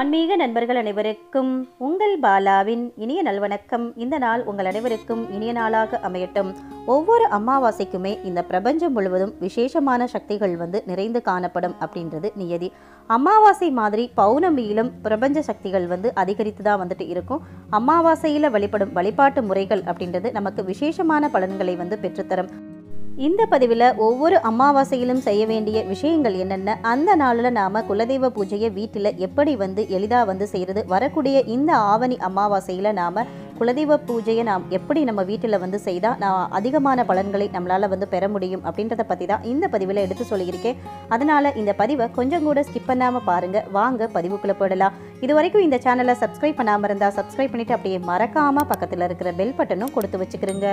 ஆன்மீக நண்பர்கள் அனைவருக்கும் உங்கள் பாலாவின் இனிய நல்வணக்கம் இந்த நாள் உங்கள் அனைவருக்கும் இனிய நாளாக அமையட்டும் ஒவ்வொரு அமாவாசைக்குமே இந்த பிரபஞ்சம் முழுவதும் விசேஷமான சக்திகள் வந்து நிறைந்து காணப்படும் அப்படின்றது நியதி அமாவாசை மாதிரி பௌர்ணமியிலும் பிரபஞ்ச சக்திகள் வந்து அதிகரித்து தான் வந்துட்டு இருக்கும் அமாவாசையில் வழிபடும் வழிபாட்டு முறைகள் அப்படின்றது நமக்கு விசேஷமான பலன்களை வந்து பெற்றுத்தரும் இந்த பதிவில் ஒவ்வொரு அமாவாசையிலும் செய்ய வேண்டிய விஷயங்கள் என்னென்ன அந்த நாளில் நாம் குலதெய்வ பூஜையை வீட்டில் எப்படி வந்து எளிதாக வந்து செய்கிறது வரக்கூடிய இந்த ஆவணி அமாவாசையில் நாம் குலதெய்வ பூஜையை நாம் எப்படி நம்ம வீட்டில் வந்து செய்தால் நான் அதிகமான பலன்களை நம்மளால் வந்து பெற முடியும் அப்படின்றத பற்றி தான் இந்த பதிவில் எடுத்து சொல்லியிருக்கேன் அதனால் இந்த பதிவை கொஞ்சம் கூட ஸ்கிப் பண்ணாமல் பாருங்கள் வாங்க பதிவுக்குள்ளே போடலாம் இது வரைக்கும் இந்த சேனலை சப்ஸ்கிரைப் பண்ணாமல் இருந்தால் சப்ஸ்கிரைப் பண்ணிவிட்டு அப்படியே மறக்காமல் பக்கத்தில் இருக்கிற பெல் பட்டனும் கொடுத்து வச்சுக்கிறேங்க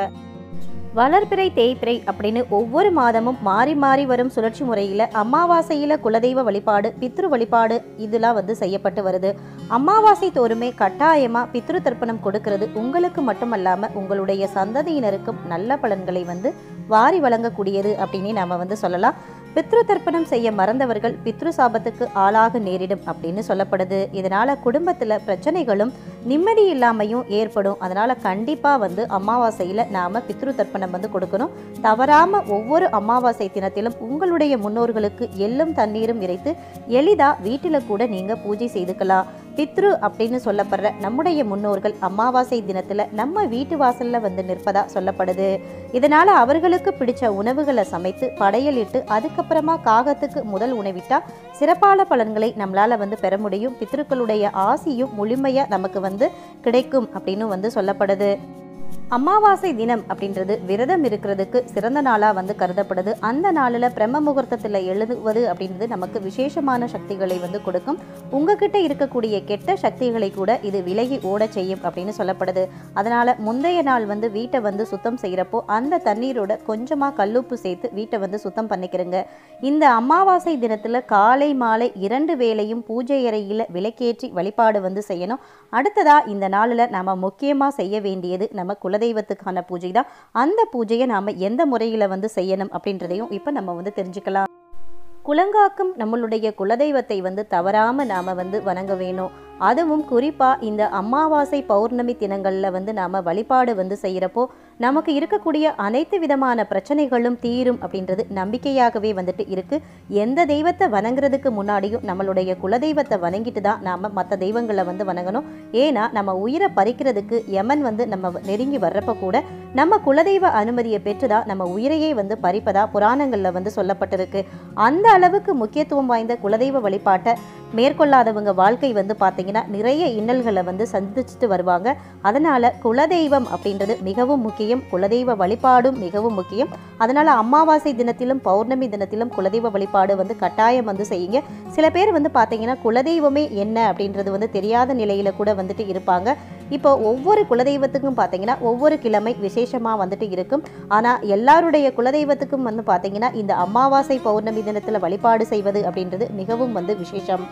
வளர்பிறை தேய்பிறை அப்படின்னு ஒவ்வொரு மாதமும் மாறி மாறி வரும் சுழற்சி முறையில் அமாவாசையில் குலதெய்வ வழிபாடு பித்ரு வழிபாடு இதெல்லாம் வந்து செய்யப்பட்டு வருது அமாவாசை தோறுமே கட்டாயமாக பித்ரு தர்ப்பணம் கொடுக்கிறது உங்களுக்கு மட்டுமல்லாமல் உங்களுடைய சந்ததியினருக்கும் நல்ல பலன்களை வந்து வாரி வழங்கக்கூடியது அப்படின்னு நம்ம வந்து சொல்லலாம் பித்ரு தர்ப்பணம் செய்ய மறந்தவர்கள் பித்ரு சாபத்துக்கு ஆளாக நேரிடும் அப்படின்னு சொல்லப்படுது இதனால குடும்பத்தில் பிரச்சனைகளும் நிம்மதி இல்லாமையும் ஏற்படும் அதனால கண்டிப்பாக வந்து அமாவாசையில் நாம பித்ரு தர்ப்பணம் வந்து கொடுக்கணும் தவறாம ஒவ்வொரு அமாவாசை தினத்திலும் உங்களுடைய முன்னோர்களுக்கு எள்ளும் தண்ணீரும் இறைத்து எளிதாக வீட்டில் கூட நீங்க பூஜை செய்துக்கலாம் பித்ரு அப்படின்னு சொல்லப்படுற நம்முடைய முன்னோர்கள் அமாவாசை தினத்துல நம்ம வீட்டு வாசல்ல வந்து நிற்பதா சொல்லப்படுது இதனால அவர்களுக்கு பிடிச்ச உணவுகளை சமைத்து படையலிட்டு அதுக்கப்புறமா காகத்துக்கு முதல் உணவிட்டா சிறப்பான பலன்களை நம்மளால வந்து பெற முடியும் பித்ருக்களுடைய ஆசியும் முழுமையா நமக்கு வந்து கிடைக்கும் அப்படின்னு வந்து சொல்லப்படுது அமாவாசை தினம் அப்படின்றது விரதம் இருக்கிறதுக்கு சிறந்த நாளாக வந்து கருதப்படுது அந்த நாளில் பிரம்ம முகூர்த்தத்தில் எழுதுவது அப்படின்றது நமக்கு விசேஷமான சக்திகளை வந்து கொடுக்கும் உங்ககிட்ட இருக்கக்கூடிய கெட்ட சக்திகளை கூட இது விலகி ஓட செய்யும் அப்படின்னு சொல்லப்படுது அதனால் முந்தைய நாள் வந்து வீட்டை வந்து சுத்தம் செய்கிறப்போ அந்த தண்ணீரோட கொஞ்சமாக கல்லுப்பு சேர்த்து வீட்டை வந்து சுத்தம் பண்ணிக்கிறங்க இந்த அமாவாசை தினத்தில் காலை மாலை இரண்டு வேளையும் பூஜை அறையில் விளக்கேற்றி வழிபாடு வந்து செய்யணும் அடுத்ததாக இந்த நாளில் நம்ம முக்கியமாக செய்ய வேண்டியது நம்ம குலதெய்வத்துக்கான பூஜை தான் அந்த பூஜையை நாம் எந்த முறையில் வந்து செய்யணும் அப்படின்றதையும் இப்போ நம்ம வந்து தெரிஞ்சுக்கலாம் குலங்காக்கும் நம்மளுடைய குலதெய்வத்தை வந்து தவறாமல் நாம் வந்து வணங்க வேணும் அதுவும் குறிப்பாக இந்த அமாவாசை பௌர்ணமி தினங்களில் வந்து நாம் வழிபாடு வந்து செய்கிறப்போ நமக்கு இருக்கக்கூடிய அனைத்து விதமான பிரச்சனைகளும் தீரும் அப்படின்றது நம்பிக்கையாகவே வந்துட்டு இருக்குது எந்த தெய்வத்தை வணங்குறதுக்கு முன்னாடியும் நம்மளுடைய குலதெய்வத்தை வணங்கிட்டு தான் நாம் மற்ற தெய்வங்களை வந்து வணங்கணும் ஏன்னா நம்ம உயிரை பறிக்கிறதுக்கு யமன் வந்து நம்ம நெருங்கி வர்றப்ப கூட நம்ம குலதெய்வ அனுமதியை பெற்று தான் நம்ம உயிரையே வந்து பறிப்பதா புராணங்களில் வந்து சொல்லப்பட்டிருக்கு அந்த அளவுக்கு முக்கியத்துவம் வாய்ந்த குலதெய்வ வழிபாட்டை மேற்கொள்ளாதவங்க வாழ்க்கை வந்து பார்த்தீங்கன்னா நிறைய இன்னல்களை வந்து சந்திச்சுட்டு வருவாங்க அதனால் குலதெய்வம் அப்படின்றது மிகவும் முக்கியம் குலதெய்வ வழிபாடும் மிகவும் முக்கியம் அதனால் அமாவாசை தினத்திலும் பௌர்ணமி தினத்திலும் குலதெய்வ வழிபாடு வந்து கட்டாயம் வந்து செய்யுங்க சில பேர் வந்து பார்த்தீங்கன்னா குலதெய்வமே என்ன அப்படின்றது வந்து தெரியாத நிலையில் கூட வந்துட்டு இருப்பாங்க இப்போ ஒவ்வொரு குலதெய்வத்துக்கும் பார்த்தீங்கன்னா ஒவ்வொரு கிழமை விசேஷமாக வந்துட்டு இருக்கும் ஆனால் எல்லாருடைய குலதெய்வத்துக்கும் வந்து பார்த்தீங்கன்னா இந்த அமாவாசை பௌர்ணமி தினத்தில் வழிபாடு செய்வது அப்படின்றது மிகவும் வந்து விசேஷம்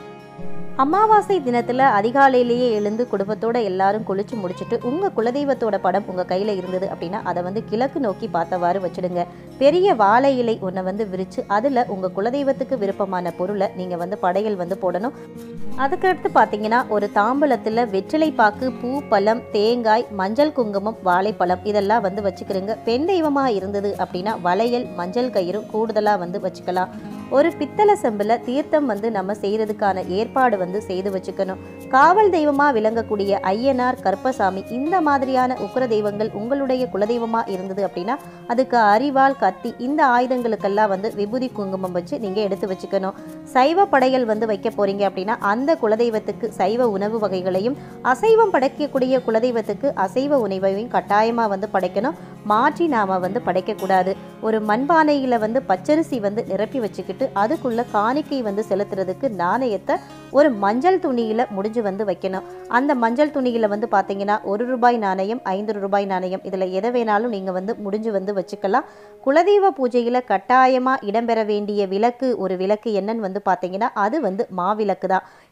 அமாவாசை தினத்தில் அதிகாலையிலேயே எழுந்து குடும்பத்தோட எல்லாரும் குளிச்சு முடிச்சுட்டு உங்கள் குலதெய்வத்தோட படம் உங்கள் கையில் இருந்தது அப்படின்னா அதை வந்து கிழக்கு நோக்கி பார்த்தவாறு வச்சுடுங்க பெரிய வாழை இலை ஒன்றை வந்து விரித்து அதில் உங்கள் குலதெய்வத்துக்கு விருப்பமான பொருளை நீங்கள் வந்து படையல் வந்து போடணும் அதுக்கடுத்து பார்த்தீங்கன்னா ஒரு தாம்பூலத்தில் வெற்றிலை பாக்கு பூ பழம் தேங்காய் மஞ்சள் குங்குமம் வாழைப்பழம் இதெல்லாம் வந்து வச்சுக்கிறோங்க பெண் தெய்வமாக இருந்தது அப்படின்னா வளையல் மஞ்சள் கயிறும் கூடுதலாக வந்து வச்சுக்கலாம் ஒரு பித்தளை செம்பில் தீர்த்தம் வந்து நம்ம செய்கிறதுக்கான ஏற்பாடு வந்து செய்து வச்சுக்கணும் காவல் தெய்வமாக விளங்கக்கூடிய ஐயனார் கற்பசாமி இந்த மாதிரியான உக்கிர தெய்வங்கள் உங்களுடைய குலதெய்வமாக இருந்தது அப்படின்னா அதுக்கு அரிவாள் கத்தி இந்த ஆயுதங்களுக்கெல்லாம் வந்து விபூதி குங்குமம் வச்சு நீங்கள் எடுத்து வச்சுக்கணும் சைவ படையல் வந்து வைக்க போறீங்க அப்படின்னா அந்த குலதெய்வத்துக்கு சைவ உணவு வகைகளையும் அசைவம் படைக்கக்கூடிய குலதெய்வத்துக்கு அசைவ உணவையும் கட்டாயமாக வந்து படைக்கணும் மாற்றி நாம் வந்து படைக்கக்கூடாது ஒரு மண்பானையில் வந்து பச்சரிசி வந்து நிரப்பி வச்சுக்கிட்டு அதுக்குள்ள காணிக்கை வந்து செலுத்துறதுக்கு நாணயத்தை ஒரு மஞ்சள் துணியில் முடிஞ்சு வந்து வைக்கணும் அந்த மஞ்சள் துணியில் வந்து பார்த்தீங்கன்னா ஒரு ரூபாய் நாணயம் ஐந்து ரூபாய் நாணயம் இதில் எதை வேணாலும் நீங்கள் வந்து முடிஞ்சு வந்து வச்சுக்கலாம் குலதெய்வ பூஜையில் கட்டாயமாக இடம்பெற வேண்டிய விளக்கு ஒரு விளக்கு என்னன்னு வந்து பார்த்தீங்கன்னா அது வந்து மாவிளக்கு தான்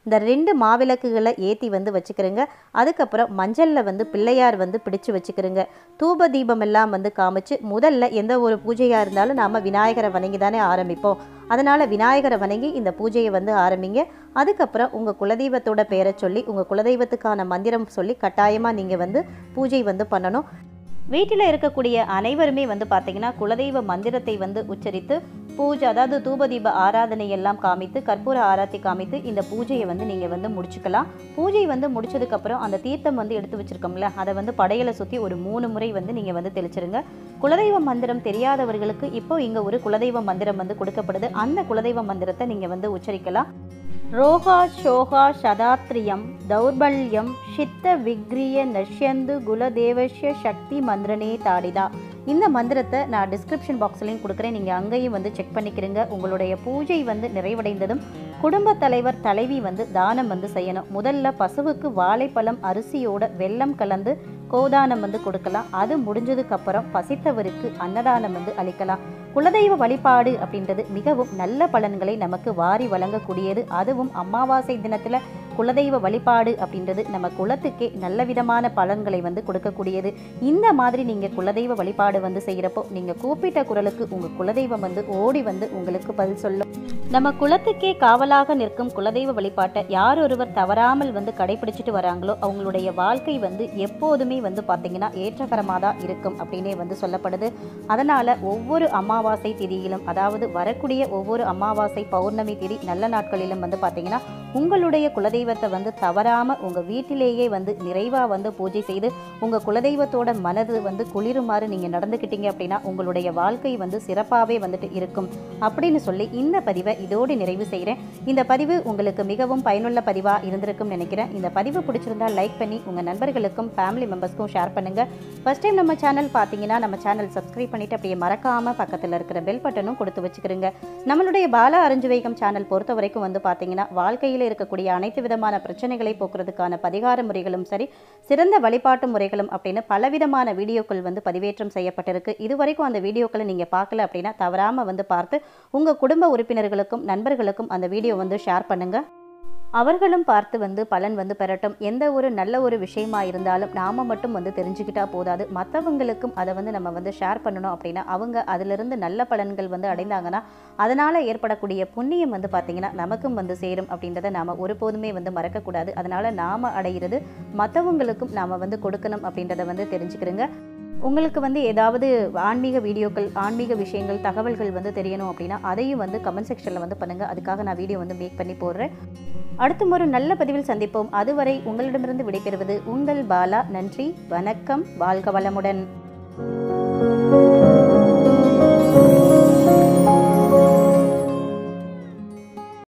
இந்த ரெண்டு மாவிளக்குகளை ஏற்றி வந்து வச்சுக்கிறோங்க அதுக்கப்புறம் மஞ்சளில் வந்து பிள்ளையார் வந்து பிடிச்சு வச்சுக்கிறோங்க தூப தீபம் எல்லாம் வந்து காமிச்சு முதல்ல எந்த ஒரு பூஜையாக இருந்தாலும் நாம் விநாயகரை வணங்கி தானே ஆரம்பிப்போம் அதனால் விநாயகரை வணங்கி இந்த பூஜையை வந்து ஆரம்பிங்க அதுக்கப்புறம் உங்கள் குலதெய்வத்தோட பேரை சொல்லி உங்கள் குலதெய்வத்துக்கான மந்திரம் சொல்லி கட்டாயமாக நீங்கள் வந்து பூஜை வந்து பண்ணணும் வீட்டில் இருக்கக்கூடிய அனைவருமே வந்து பார்த்தீங்கன்னா குலதெய்வ மந்திரத்தை வந்து உச்சரித்து பூஜை அதாவது தூபதீப ஆராதனை எல்லாம் காமித்து கற்பூர ஆராத்தி காமித்து இந்த பூஜையை வந்து நீங்கள் வந்து முடிச்சுக்கலாம் பூஜை வந்து முடிச்சதுக்கப்புறம் அந்த தீர்த்தம் வந்து எடுத்து வச்சிருக்கோம்ல அதை வந்து படையலை சுற்றி ஒரு மூணு முறை வந்து நீங்கள் வந்து தெளிச்சிருங்க குலதெய்வ மந்திரம் தெரியாதவர்களுக்கு இப்போ இங்கே ஒரு குலதெய்வ மந்திரம் வந்து கொடுக்கப்படுது அந்த குலதெய்வ மந்திரத்தை நீங்கள் வந்து உச்சரிக்கலாம் ரோகா ஷோகா சதாத்ரியம் தௌர்பல்யம் சித்த விக்ரிய நஷ்யந்து குலதேவஷ்ய சக்தி மந்திரனே தாடிதா இந்த மந்திரத்தை நான் டிஸ்கிரிப்ஷன் பாக்ஸ்லையும் கொடுக்குறேன் நீங்கள் அங்கேயும் வந்து செக் பண்ணிக்கிறீங்க உங்களுடைய பூஜை வந்து நிறைவடைந்ததும் குடும்ப தலைவர் தலைவி வந்து தானம் வந்து செய்யணும் முதல்ல பசுவுக்கு வாழைப்பழம் அரிசியோட வெல்லம் கலந்து கோதானம் வந்து கொடுக்கலாம் அது முடிஞ்சதுக்கப்புறம் பசித்தவருக்கு அன்னதானம் வந்து அளிக்கலாம் குலதெய்வ வழிபாடு அப்படின்றது மிகவும் நல்ல பலன்களை நமக்கு வாரி வழங்கக்கூடியது அதுவும் அமாவாசை தினத்தில் குலதெய்வ வழிபாடு அப்படின்றது நம்ம குலத்துக்கே நல்ல விதமான பலன்களை வந்து கொடுக்கக்கூடியது இந்த மாதிரி நீங்கள் குலதெய்வ வழிபாடு வந்து செய்கிறப்போ நீங்கள் கூப்பிட்ட குரலுக்கு உங்கள் குலதெய்வம் வந்து ஓடி வந்து உங்களுக்கு பதில் சொல்லும் நம்ம குலத்துக்கே காவலாக நிற்கும் குலதெய்வ வழிபாட்டை யார் ஒருவர் தவறாமல் வந்து கடைபிடிச்சிட்டு வராங்களோ அவங்களுடைய வாழ்க்கை வந்து எப்போதுமே வந்து பார்த்தீங்கன்னா ஏற்றகரமாக தான் இருக்கும் அப்படின்னே வந்து சொல்லப்படுது அதனால் ஒவ்வொரு அமாவாசை திதியிலும் அதாவது வரக்கூடிய ஒவ்வொரு அமாவாசை பௌர்ணமி திதி நல்ல நாட்களிலும் வந்து பார்த்தீங்கன்னா உங்களுடைய குலதெய்வத்தை வந்து தவறாமல் உங்கள் வீட்டிலேயே வந்து நிறைவாக வந்து பூஜை செய்து உங்கள் குலதெய்வத்தோட மனது வந்து குளிருமாறு நீங்கள் நடந்துக்கிட்டீங்க அப்படின்னா உங்களுடைய வாழ்க்கை வந்து சிறப்பாகவே வந்துட்டு இருக்கும் அப்படின்னு சொல்லி இந்த பதிவை இதோடு நிறைவு செய்கிறேன் இந்த பதிவு உங்களுக்கு மிகவும் பயனுள்ள பதிவாக இருந்திருக்கும்னு நினைக்கிறேன் இந்த பதிவு பிடிச்சிருந்தா லைக் பண்ணி உங்கள் நண்பர்களுக்கும் ஃபேமிலி மெம்பர்ஸ்க்கும் ஷேர் பண்ணுங்கள் ஃபர்ஸ்ட் டைம் நம்ம சேனல் பார்த்தீங்கன்னா நம்ம சேனல் சப்ஸ்கிரைப் பண்ணிட்டு அப்படியே மறக்காமல் பக்கத்தில் இருக்கிற பெல் பட்டனும் கொடுத்து வச்சுக்கிறோங்க நம்மளுடைய பாலா அரிஞ்சு வைக்கும் சேனல் பொறுத்த வரைக்கும் வந்து பார்த்தீங்கன்னா வாழ்க்கையில் இருக்கக்கூடிய அனைத்து விதமான பிரச்சனைகளை போக்குறதுக்கான பரிகார முறைகளும் சரி சிறந்த வழிபாட்டு முறைகளும் அப்படின்னு பலவிதமான வீடியோக்கள் வந்து பதிவேற்றம் செய்யப்பட்டிருக்கு இதுவரைக்கும் அந்த வீடியோக்களை நீங்கள் பார்க்கல அப்படின்னா தவறாமல் வந்து பார்த்து உங்கள் குடும்ப உறுப்பினர்களுக்கும் நண்பர்களுக்கும் அந்த வீடியோ வந்து ஷேர் பண்ணுங்கள் அவர்களும் பார்த்து வந்து பலன் வந்து பெறட்டும் எந்த ஒரு நல்ல ஒரு விஷயமா இருந்தாலும் நாம மட்டும் வந்து தெரிஞ்சுக்கிட்டா போதாது மற்றவங்களுக்கும் அதை வந்து நம்ம வந்து ஷேர் பண்ணணும் அப்படின்னா அவங்க அதிலிருந்து நல்ல பலன்கள் வந்து அடைந்தாங்கன்னா அதனால் ஏற்படக்கூடிய புண்ணியம் வந்து பார்த்திங்கன்னா நமக்கும் வந்து சேரும் அப்படின்றத நாம் ஒருபோதுமே வந்து மறக்கக்கூடாது அதனால் நாம் அடைகிறது மற்றவங்களுக்கும் நாம் வந்து கொடுக்கணும் அப்படின்றத வந்து தெரிஞ்சுக்கிறோங்க உங்களுக்கு வந்து ஏதாவது ஆன்மீக வீடியோக்கள் ஆன்மீக விஷயங்கள் தகவல்கள் வந்து தெரியணும் அப்படின்னா அதையும் வந்து கமெண்ட் செக்ஷனில் வந்து பண்ணுங்கள் அதுக்காக நான் வீடியோ வந்து மேக் பண்ணி போடுறேன் அடுத்த ஒரு நல்ல பதிவில் சந்திப்போம் அதுவரை உங்களிடமிருந்து விடைபெறுவது உங்கள் பாலா நன்றி வணக்கம் வாழ்க வளமுடன்